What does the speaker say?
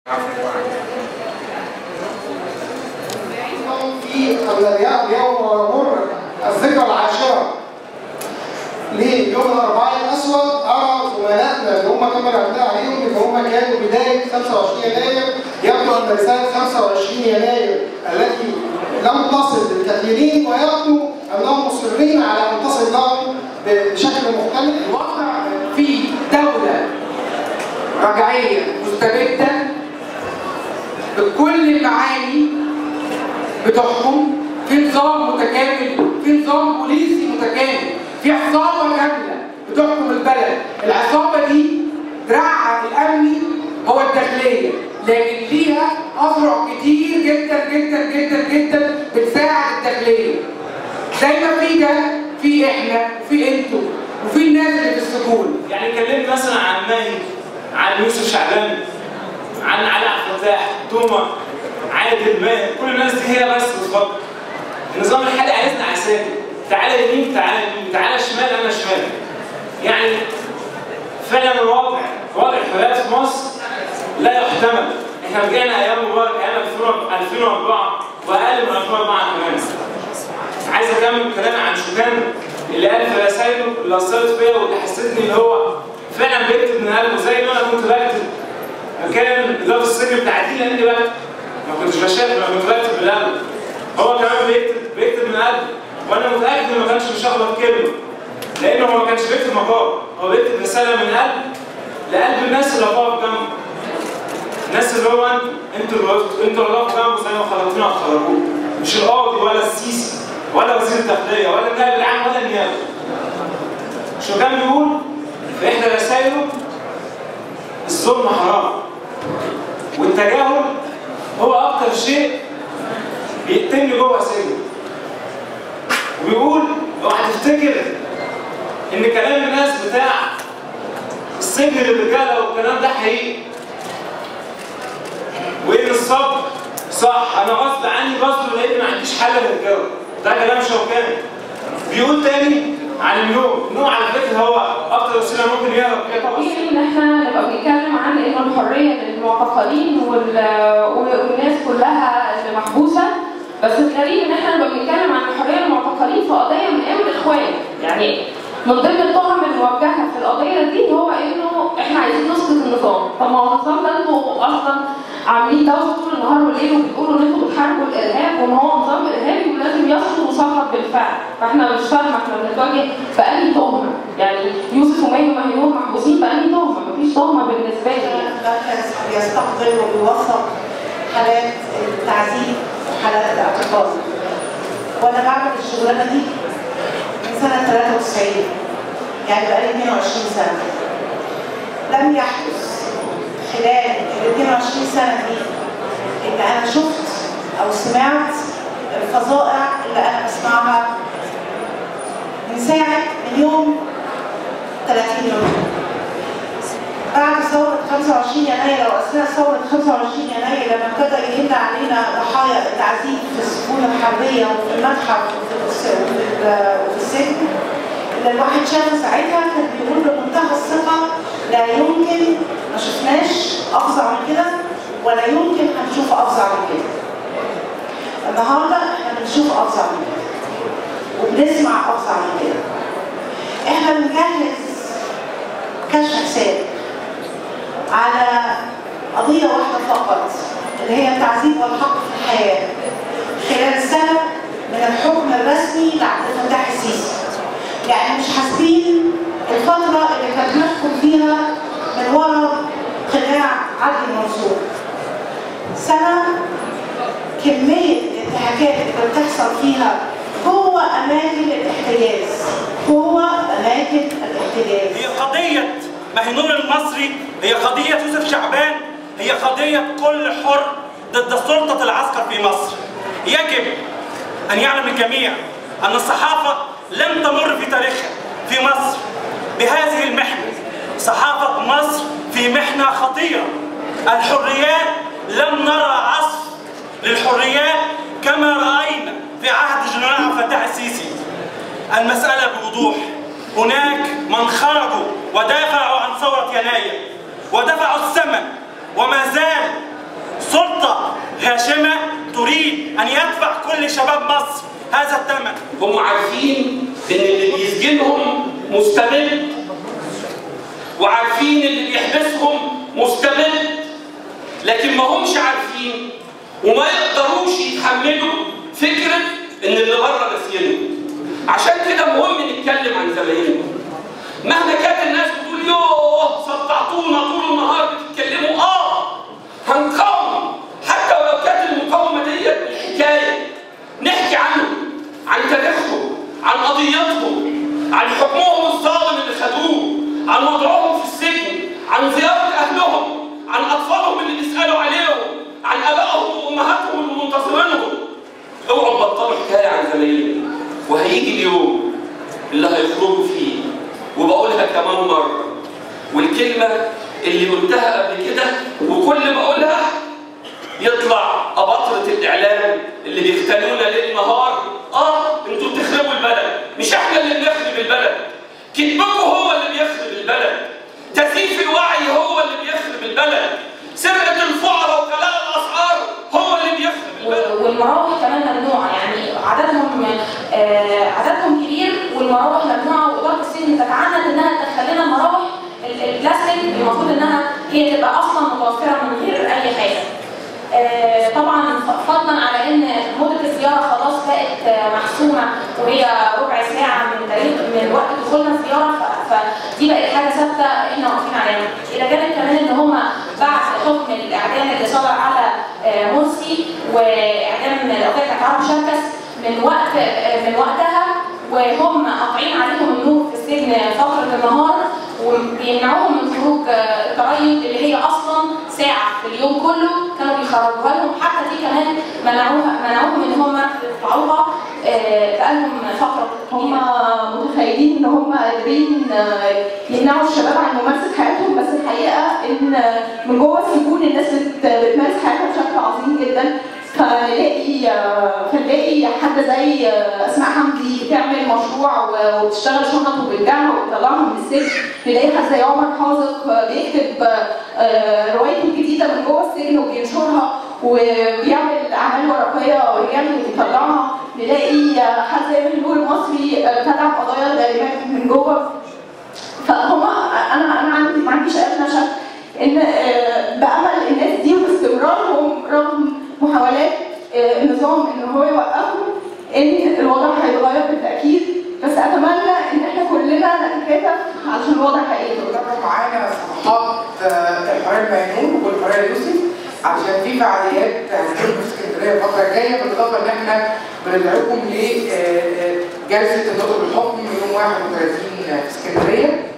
في الرياض يوم ويمر الذكرى العاشرة ليوم الأربعاء الأسود أرى زملائنا اللي هم كما رد عليهم إن هم كانوا بداية 25 يناير يبدو أن رسالة 25 يناير التي لم تصل للكثيرين ويبدو أنهم مصرين على أن تصل لهم بشكل مختلف الواقع في دولة رجعية مستبدة بكل المعاني بتحكم في نظام متكامل في نظام بوليسي متكامل في عصابة كاملة بتحكم البلد العصابة دي دراعها الأمني هو الداخلية لكن ليها أفرع كتير جدا جدا جدا جدا بتساعد الداخلية زي ما في ده في احنا وفي انتوا وفي الناس اللي في السجون يعني كلمت مثلا عن ماهي عن يوسف شعبان عن علاء عبد الفتاح توما عادل ماهر كل الناس دي هي بس بتفكر النظام الحالي عايزنا عساكر تعالى يمين تعالى يمين تعالى شمال انا شمال يعني فعلا الوضع وضع الحياه في مصر لا يحتمل احنا رجعنا ايام مبارك ايام 2004 واقل من 2004 كمان عايز اكمل كلامي عن شوكان اللي قال في رسايله اللي اثرت فيا واللي حسيتني ان هو فعلا بيكتب من قلبه زي ما انا كنت بكتب مكان اداره السجن بتاعتي لاني بكتب ما كنتش بشاف ما كنت بكتب بالقلب هو كمان بيكتب بيكتب من قلبه وانا متاكد انه ما كانش بيشخبط كلمه لانه هو ما كانش بيكتب مقال هو بيكتب رساله من قلب لقلب الناس اللي هتقف جنبه الناس اللي هو انتوا انتوا اللي وقفتوا انتوا اللي وقفتوا جنبه زي ما خرجتونا هتخرجوه مش القاضي ولا السيسي ولا وزير الداخليه ولا النائب العام ولا النيابه شو كان بيقول في احدى رسائله الظلم حرام والتجاهل هو اكتر شيء بيقتلني جوه سجن وبيقول اوعى تفتكر ان كلام الناس بتاع السجن للرجاله والكلام ده حقيقي وان الصبر صح انا غصب عني بصبر لان ما عنديش حل للرجاله ده كلام شوكاني بيقول تاني عن النوم النوم على فكره هو اكتر وسيله ممكن يهرب بيها طبيعي ان احنا نبقى بنتكلم عن ان الحريه للمعتقلين وال- والناس كلها اللي محبوسه بس الغريب ان احنا نبقى بنتكلم عن الحريه للمعتقلين في قضيه من ايام الاخوان يعني من ضمن التهم الموجهه في القضيه دي هو انه احنا عايزين نسقط النظام طب ما هو النظام ده انتوا اصلا عاملين دوشه طول النهار والليل وبتقولوا ان انتوا بتحاربوا الارهاب وان هو نظام ارهابي ولازم يسقط وسقط بالفعل فاحنا مش فاهمه احنا بنتواجه بأنهي تهمه يعني يوسف ومي ومهيون محبوسين بأنهي تهمه مفيش تهمه بالنسبه لي يعني. المركز بيستقبل وبيوثق حالات التعذيب وحالات الاعتقال وانا بعمل الشغلانه دي من سنه 93 يعني بقالي 22 سنه لم يحدث خلال ال 22 سنه دي ان انا شفت او سمعت الفظائع اللي انا بسمعها من ساعه من يوم 30 يوم بعد ثورة 25 يناير أو أثناء ثورة 25 يناير لما ابتدى يهل علينا ضحايا التعذيب في السجون الحربية وفي المتحف وفي الس- وفي ال- وفي السجن اللي الواحد شافه ساعتها كان بيقول بمنتهى الثقة لا يمكن ما شفناش أفظع من كده ولا يمكن هنشوف أفظع من كده. النهارده احنا بنشوف أفظع من كده وبنسمع أفظع من كده. احنا بنجهز كشف حساب على قضية واحدة فقط اللي هي التعذيب والحق في الحياة خلال سنة من الحكم الرسمي لعبد الفتاح السيسي يعني مش حاسبين الفترة اللي كان بنحكم فيها من وراء قناع عدلي منصور سنة كمية الانتهاكات اللي بتحصل فيها جوه أماكن الاحتجاز جوه أماكن الاحتجاز هي قضية مهنور المصري هي قضية يوسف شعبان هي قضية كل حر ضد سلطة العسكر في مصر يجب أن يعلم الجميع أن الصحافة لم تمر في تاريخها في مصر بهذه المحنة صحافة مصر في محنة خطيرة الحريات لم نرى عصف للحريات كما رأينا في عهد جنرال عبد الفتاح السيسي المسألة بوضوح هناك من خرجوا ودافعوا عن ثورة يناير ودفعوا الثمن وما زال تريد ان يدفع كل شباب مصر هذا الثمن هم عارفين ان اللي بيسجنهم مستبد وعارفين اللي بيحبسهم مستبد لكن ما همش عارفين وما يقدروش يتحملوا فكرة ان اللي بره ناسينهم عشان كده مهم نتكلم عن زمايلنا مهما كانت الناس بتقول يوه صدعتونا طول النهار بتتكلموا اه هنقاوم حتى ولو كانت المقاومه ديت حكايه نحكي عنهم عن تاريخهم عن قضياتهم عن حكمهم الظالم اللي خدوه عن وضعهم في السجن عن زياره اهلهم عن اطفالهم اللي بيسالوا عليهم عن ابائهم وامهاتهم اللي منتظرينهم اوعوا تبطلوا حكايه عن زمايلنا وهيجي اليوم اللي هيخرجوا فيه وبقولها كمان مره والكلمه اللي قلتها قبل كده وكل ما اقولها يطلع أباطرة الإعلام اللي بيختلونا ليل نهار آه أنتوا بتخربوا البلد مش إحنا اللي بنخرب البلد كذبكم هو اللي بيخرب البلد تزييف الوعي هو اللي بيخرب البلد سرقة الفقراء وغلاء الأسعار هو اللي بيخرب البلد والمراوح كمان ممنوعه يعني عددهم آه عددهم كبير والمراوح ممنوعه واداره السجن تتعنت انها تدخل لنا مراوح ال- البلاستيك المفروض انها هي تبقى اصلا متوفره من غير اي حاجه. آه، طبعا ف- فضلا على ان مده الزياره خلاص بقت آه، محسومه وهي ربع ساعه من تاريخ من وقت دخولنا الزياره ف- فدي بقت حاجه ثابته احنا واقفين عليها. الى جانب كمان ان هم بعد حكم الاعدام اللي صدر على آه، مرسي واعدام القضيه بتاعت عرب شركس من وقت آه، من وقتها وهم قاطعين عليهم النور في السجن فتره النهار وبيمنعوهم من خروج آه، التريض اللي هي اصلا ساعه في اليوم كله كانوا بيخرجوها لهم حتى دي كمان منعوها منعوهم ان هم يطلعوها آه، بقالهم فتره هم متخيلين ان هم قادرين آه، يمنعوا الشباب عن ممارسه حياتهم بس الحقيقه ان آه، من جوه السجون الناس بت- بتمارس حياتها بشكل عظيم جدا فنلاقي آه، فنلاقي حد زي آه، اسماء حمدي بتعمل مشروع و- وبتشتغل شنط وبتبيعها وبتطلعهم من السجن نلاقي حد زي عمر حاذق آه، بيكتب آه، روايته الجديده من جوه السجن وبينشرها وبيعمل اعمال ورقيه ورجال وبيطلعها نلاقي آه، حد زي النور المصري آه، بتدعم قضايا الغارمات من جوه فهم انا انا عندي ما عنديش ادنى شك ان آه، بامل الناس دي واستمرارهم رغم محاولات آه، النظام ان هو يوقفهم ان الوضع هيتغير بالتاكيد بس اتمنى ان احنا كلنا نتكاتف علشان الوضع هيتغير طبعا معانا صفحات آه، الحريه الميمون والحريه يوسف عشان في فعاليات هتكون في اسكندريه الفتره الجايه بالاضافه ان احنا بندعوكم لجلسه النطق بالحكم يوم 31 في اسكندريه